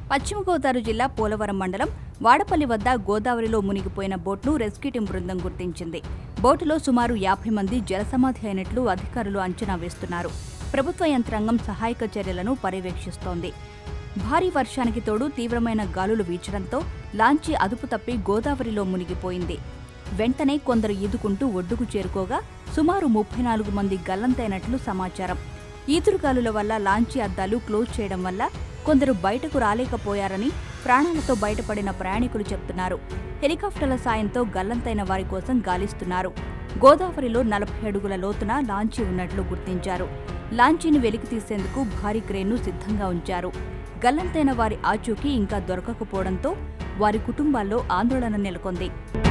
పశ్చిమ గోదావరి జిల్లా పోలవరం మండలం వాడపల్లి వద్ద గోదావరిలో మునిగిపోయిన బోట్ను రెస్క్యూ టీం బృందం గుర్తించింది బోటులో సుమారు యాభై మంది జలసమాధి అయినట్లు అధికారులు అంచనా వేస్తున్నారు ప్రభుత్వ యంత్రాంగం సహాయక చర్యలను పర్యవేక్షిస్తోంది భారీ వర్షానికి తోడు తీవ్రమైన గాలులు వీచడంతో లాంచీ అదుపు తప్పి గోదావరిలో మునిగిపోయింది వెంటనే కొందరు ఈదుకుంటూ ఒడ్డుకు చేరుకోగా సుమారు ముప్పై నాలుగు మంది గల్లంతైనట్లు సమాచారం ఈదురుగాలుల వల్ల లాంచీ అద్దాలు క్లోజ్ చేయడం వల్ల కొందరు బయటకు రాలేకపోయారని ప్రాణాలతో బయటపడిన ప్రయాణికులు చెప్తున్నారు హెలికాప్టర్ల సాయంతో గల్లంతైన వారి కోసం గాలిస్తున్నారు గోదావరిలో నలభై అడుగుల లోతున లాంచీ ఉన్నట్లు గుర్తించారు లాంచీని వెలికి తీసేందుకు భారీ క్రేన్ను సిద్ధంగా ఉంచారు గల్లంతైన వారి ఆచూకీ ఇంకా దొరకకపోవడంతో వారి కుటుంబాల్లో ఆందోళన నెలకొంది